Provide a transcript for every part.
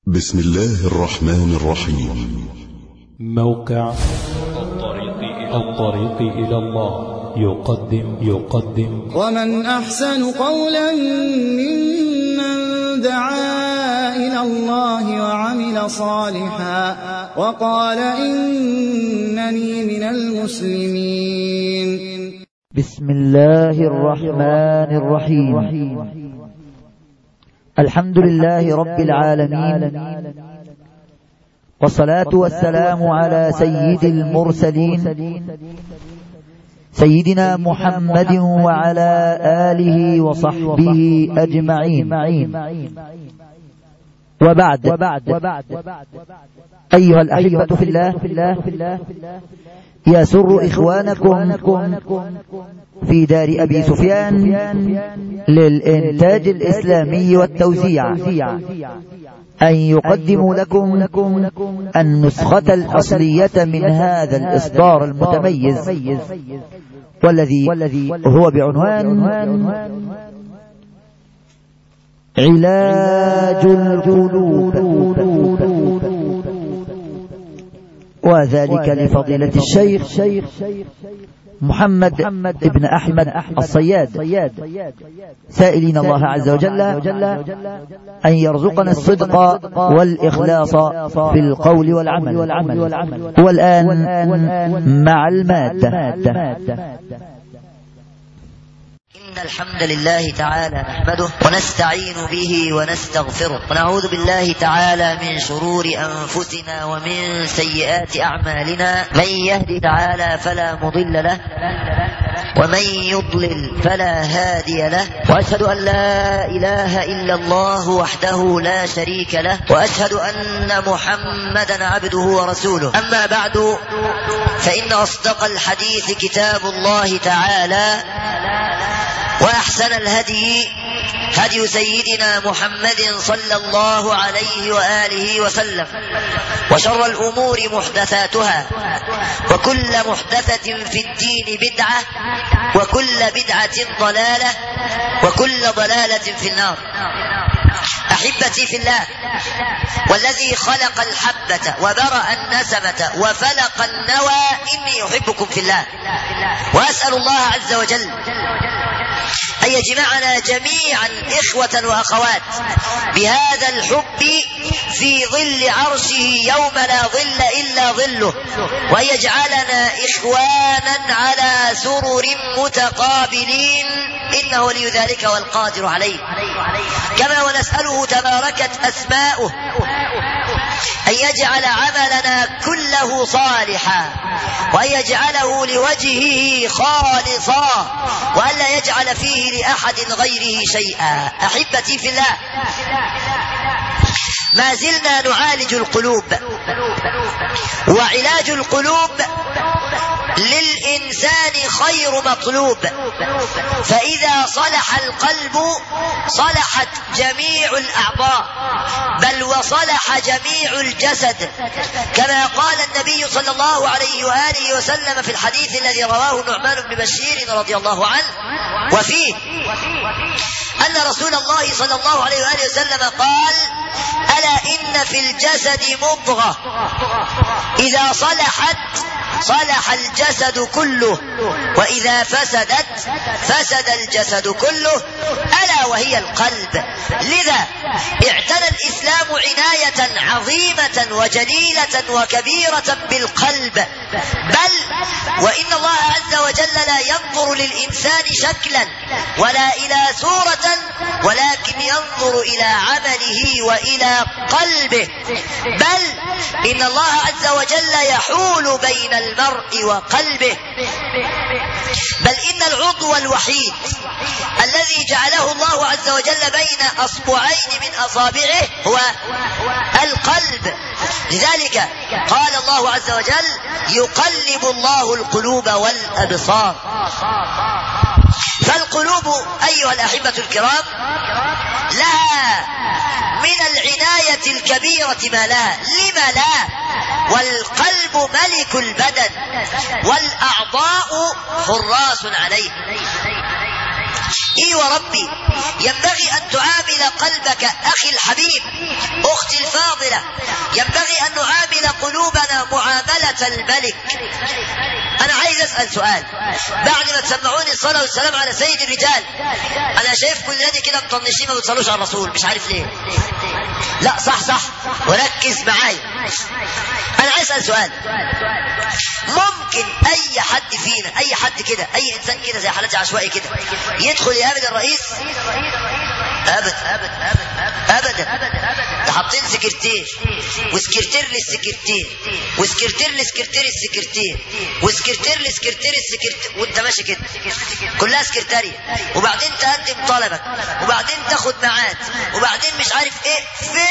بسم الله الرحمن الرحيم موقع الطريق إلى الله يقدم يقدم ومن أحسن قولا ممن دعا إلى الله وعمل صالحا وقال إنني من المسلمين بسم الله الرحمن الرحيم الحمد لله رب العالمين والصلاة والسلام على سيد المرسلين سيدنا محمد وعلى آله وصحبه أجمعين وبعد أيها الأحبة في الله يسر إخوانكم في دار أبي سفيان للإنتاج الإسلامي والتوزيع أن يقدموا لكم النسخة الأصلية من هذا الإصدار المتميز والذي هو بعنوان علاج القلوب وذلك لفضيلة الشيخ محمد بن أحمد الصياد سائلين الله عز وجل أن يرزقنا الصدق والإخلاص في القول والعمل والآن مع المادة إن الحمد لله تعالى نحمده ونستعين به ونستغفره ونعوذ بالله تعالى من شرور أنفسنا ومن سيئات أعمالنا من يهدي تعالى فلا مضل له ومن يضلل فلا هادي له وأشهد أن لا إله إلا الله وحده لا شريك له وأشهد أن محمدا عبده ورسوله أما بعد فإن أصدق الحديث كتاب الله تعالى وأحسن الهدي هدي سيدنا محمد صلى الله عليه وآله وسلم وشر الأمور محدثاتها وكل محدثة في الدين بدعة وكل بدعة ضلالة وكل ضلالة في النار أحبتي في الله والذي خلق الحبة وبرأ النسمة وفلق النوى إني أحبكم في الله وأسأل الله عز وجل أن يجمعنا جميعا إخوة وأخوات بهذا الحب في ظل عرشه يوم لا ظل إلا ظله وأن يجعلنا إخوانا على سرر متقابلين إنه ولي ذلك والقادر عليه كما ونسأله تباركت أسماؤه أن يجعل عملنا كله صالحا وأن يجعله لوجهه خالصا وألا يجعل فيه لأحد غيره شيئا أحبتي في الله ما زلنا نعالج القلوب وعلاج القلوب للإنسان خير مطلوب فإذا صلح القلب صلحت جميع الأعضاء بل وصلح جميع الجسد كما قال النبي صلى الله عليه وآله وسلم في الحديث الذي رواه نعمان بن بشير رضي الله عنه وفيه أن رسول الله صلى الله عليه وآله وسلم قال ألا إن في الجسد مضغة إذا صلحت صلح الجسد كله وإذا فسدت فسد الجسد كله ألا وهي القلب لذا اعتنى الإسلام عناية عظيمة وجليلة وكبيرة بالقلب بل وإن الله عز وجل لا ينظر للإنسان شكلا ولا إلى صورة ولكن ينظر إلى عمله وإلى قلبه بل إن الله عز وجل يحول بين المرء وقلبه بل إن العضو الوحيد الذي جعله الله عز وجل بين أصبعين من أصابعه هو القلب لذلك قال الله عز وجل يقلب الله القلوب والأبصار فالقلوب أيها الأحبة الكرام لها من العناية الكبيرة ما لها لما لا والقلب ملك البدن والأعضاء حراس عليه اي وربي ينبغي ان تعامل قلبك اخي الحبيب اختي الفاضله فاضلة ينبغي أن نعامل قلوبنا معاملة الملك أنا عايز أسأل سؤال بعد ما تسمعوني الصلاة والسلام على سيد الرجال أنا شايف كل نادي كده مطنشين ما بتصلوش على الرسول مش عارف ليه لا صح صح وركز معايا أنا عايز أسأل سؤال ممكن أي حد فينا أي حد كده أي إنسان كده زي حالاتي عشوائي كده يدخل يقابل الرئيس ابدا ابدا ابدا ده حاطين سكرتير وسكرتير للسكرتير وسكرتير لسكرتير السكرتير وسكرتير لسكرتير السكرتير وانت ماشي كده كلها سكرتارية وبعدين تقدم طلبك وبعدين تاخد ميعاد وبعدين مش عارف ايه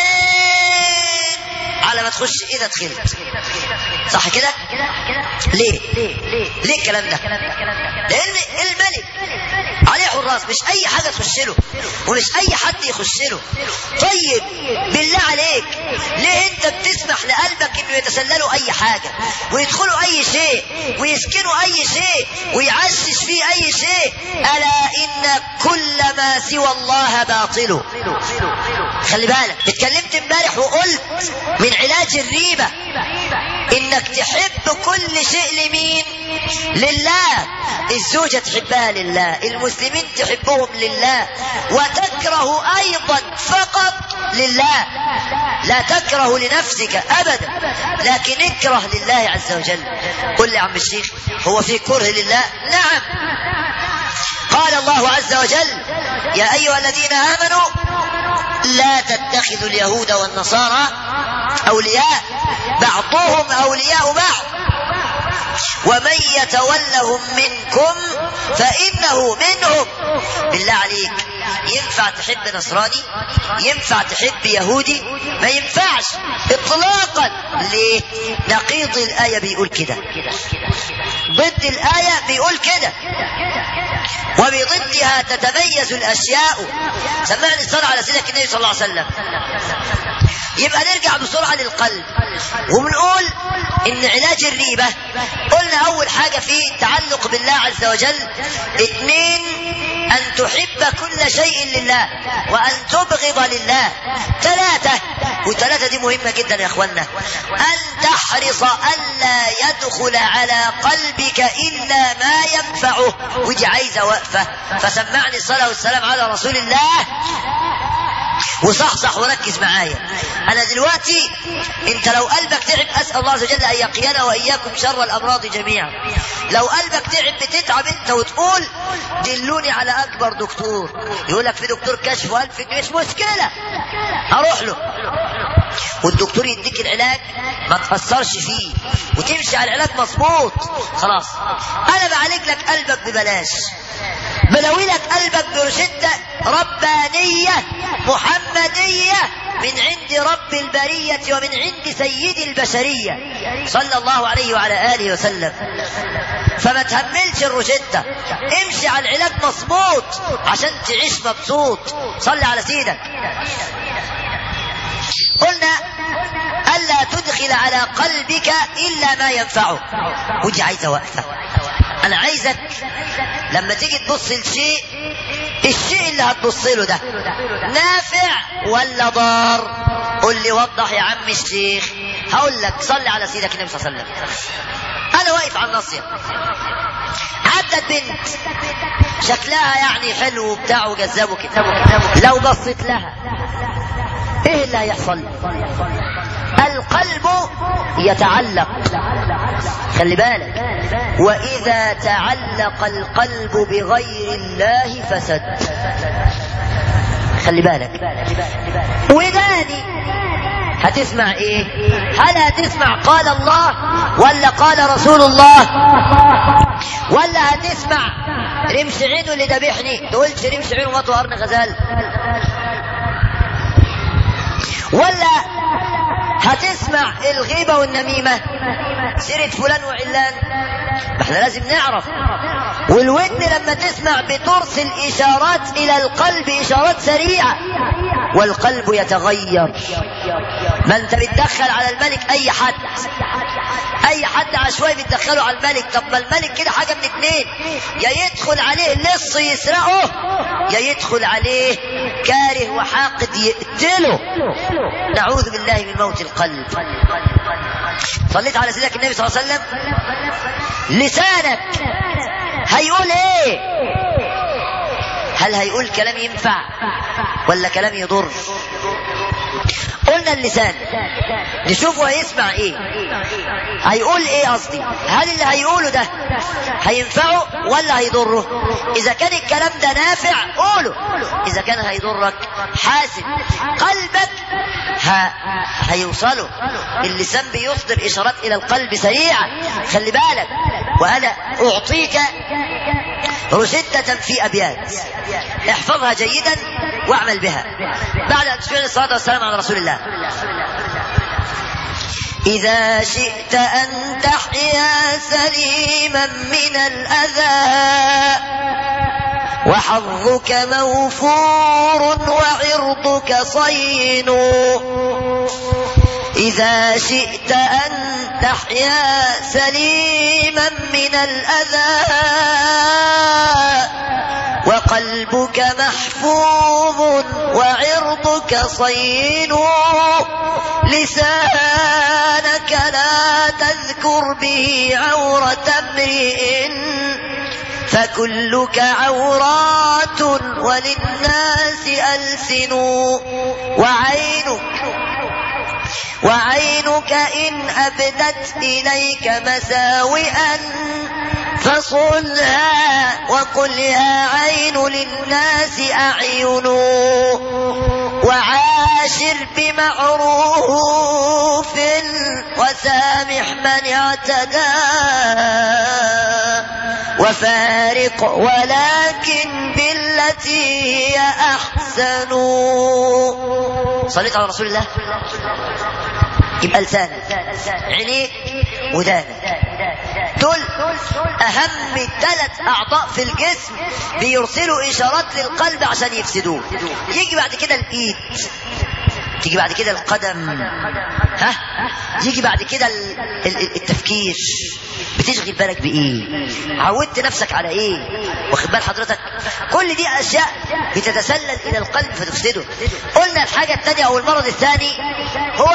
فين على ما تخش اذا دخلت صح كده ليه ليه الكلام ده لان الملك عليه حراس مش اي حاجه تخش له ومش اي حد يخش له طيب بالله عليك ليه انت بتسمح لقلبك انه يتسللوا اي حاجه ويدخلوا اي شيء ويسكنوا اي شيء ويعشش فيه اي شيء الا ان كل ما سوى الله باطل خلي بالك اتكلمت امبارح وقلت من علاج الريبه انك تحب كل شيء لمين لله الزوجة تحبها لله المسلمين تحبهم لله وتكره ايضا فقط لله لا تكره لنفسك ابدا لكن اكره لله عز وجل قل لي يا عم الشيخ هو في كره لله نعم قال الله عز وجل يا ايها الذين امنوا لا تتخذوا اليهود والنصارى اولياء بعضهم اولياء بعض ومن يتولهم منكم فانه منهم بالله عليك ينفع تحب نصراني ينفع تحب يهودي ما ينفعش اطلاقا ليه نقيض الايه بيقول كده ضد الايه بيقول كده وبضدها تتميز الاشياء سمعني الصلاه على سيدك النبي صلى الله عليه وسلم يبقى نرجع بسرعة للقلب وبنقول ان علاج الريبة قلنا اول حاجة فيه تعلق بالله عز وجل اثنين ان تحب كل شيء لله وان تبغض لله ثلاثة والثلاثة دي مهمة جدا يا اخوانا ان تحرص الا يدخل على قلبك الا ما ينفعه ودي عايزة وقفة فسمعني الصلاة والسلام على رسول الله وصحصح وركز معايا انا دلوقتي انت لو قلبك تعب اسال الله عز وجل ان يقينا واياكم شر الامراض جميعا لو قلبك تعب بتتعب انت وتقول دلوني على اكبر دكتور يقول لك في دكتور كشف والف جنيه مش مشكله اروح له والدكتور يديك العلاج ما تأثرش فيه وتمشي على العلاج مظبوط خلاص انا بعالج لك قلبك ببلاش بلوي لك قلبك بروشتة ربانية محمدية من عند رب البرية ومن عند سيد البشرية صلى الله عليه وعلى آله وسلم فما تهملش الروشتة امشي على العلاج مظبوط عشان تعيش مبسوط صلي على سيدك قلنا ألا تدخل على قلبك إلا ما ينفعه ودي عايزة وقفة أنا عايزك لما تيجي تبص لشيء الشيء اللي هتبص له ده نافع ولا ضار قل لي وضح يا عم الشيخ هقول لك صلي على سيدك النبي صلى الله عليه وسلم انا واقف على الناصيه عدت بنت شكلها يعني حلو وبتاع وجذاب وكده لو بصيت لها ايه اللي هيحصل القلب يتعلق خلي بالك واذا تعلق القلب بغير الله فسد خلي بالك وداني هتسمع ايه هل هتسمع قال الله ولا قال رسول الله ولا هتسمع رمش عينه اللي ذبحني تقولش رمش عينه مطوى قرن غزال ولا هتسمع الغيبة والنميمة سيرة فلان وعلان ما احنا لازم نعرف والودن لما تسمع بترسل إشارات إلى القلب إشارات سريعة والقلب يتغير ما انت بتدخل على الملك أي حد اي حد عشوائي بيتدخلوا على الملك طب ما الملك كده حاجه من اتنين يا يدخل عليه لص يسرقه يا يدخل عليه كاره وحاقد يقتله نعوذ بالله من موت القلب صليت على سيدك النبي صلى الله عليه وسلم لسانك هيقول ايه هل هيقول كلام ينفع ولا كلام يضر قلنا اللسان نشوفه هيسمع ايه هيقول ايه قصدي هل اللي هيقوله ده هينفعه ولا هيضره اذا كان الكلام ده نافع قوله اذا كان هيضرك حاسب قلبك ها هيوصله اللسان بيصدر اشارات الى القلب سريعا خلي بالك وانا اعطيك روشتة في ابيات احفظها جيدا واعمل بها بعد ان تشفعني الصلاه والسلام على رسول الله إذا شئت أن تحيا سليما من الأذى وحظك موفور وعرضك صين إذا شئت أن تحيا سليما من الأذى وقلبك محفوظ وعرضك صين لسانك لا تذكر به عورة امرئ فكلك عورات وللناس ألسن وعينك وعينك إن أبدت إليك مساوئا فصلها وقل يا عين للناس أعين وعاشر بمعروف وسامح من اعتدى وفارق ولكن بالتي هي أحسن صليت على رسول الله يبقى لسانك عينيك ودانك دول اهم ثلاث اعضاء في الجسم بيرسلوا اشارات للقلب عشان يفسدوه يجي بعد كده الايد تيجي بعد كده القدم ها يجي بعد كده ال- ال- التفكير بتشغل بالك بايه عودت نفسك على ايه واخد بال حضرتك كل دي اشياء بتتسلل الى القلب فتفسده قلنا الحاجه الثانيه او المرض الثاني هو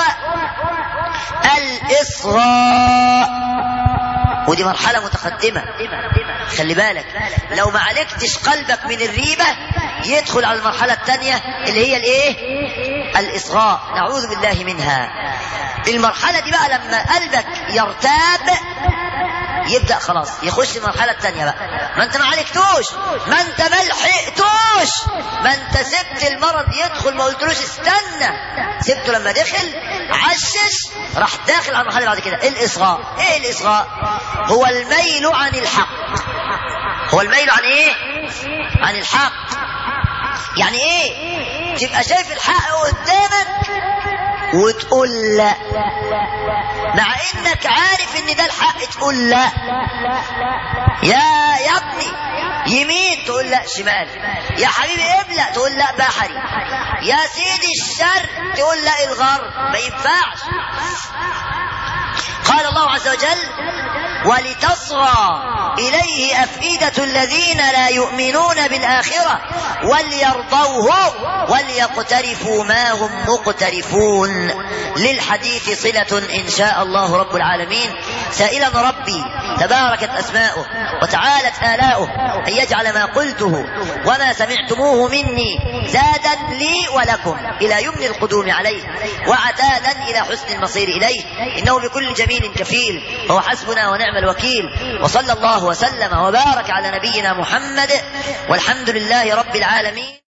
الاصغاء ودي مرحله متقدمه خلي بالك لو ما عالجتش قلبك من الريبه يدخل على المرحله الثانيه اللي هي الايه الاصغاء نعوذ بالله منها المرحله دي بقى لما قلبك يرتاب يبدا خلاص يخش المرحله الثانيه بقى ما انت ما عالجتوش ما انت ما لحقتوش ما انت سبت المرض يدخل ما قلتلوش استنى سبته لما دخل عشش راح داخل على المرحله اللي بعد كده الاصغاء ايه الاصغاء هو الميل عن الحق هو الميل عن ايه عن الحق يعني ايه تبقى شايف الحق قدامك وتقول لا مع انك عارف ان ده الحق تقول لا يا يا ابني يمين تقول لا شمال يا حبيبي ابلع تقول لا بحري يا سيدي الشر تقول لا الغرب ما ينفعش قال الله عز وجل ولتصغى إليه أفئدة الذين لا يؤمنون بالآخرة وليرضوه وليقترفوا ما هم مقترفون للحديث صلة إن شاء الله رب العالمين سائلا ربي تباركت أسماؤه وتعالت آلاؤه أن يجعل ما قلته وما سمعتموه مني زادا لي ولكم إلى يمن القدوم عليه وعتادا إلى حسن المصير إليه إنه بكل جميل كفيل وهو حسبنا ونعم الوكيل وصلى الله وسلم وبارك على نبينا محمد والحمد لله رب العالمين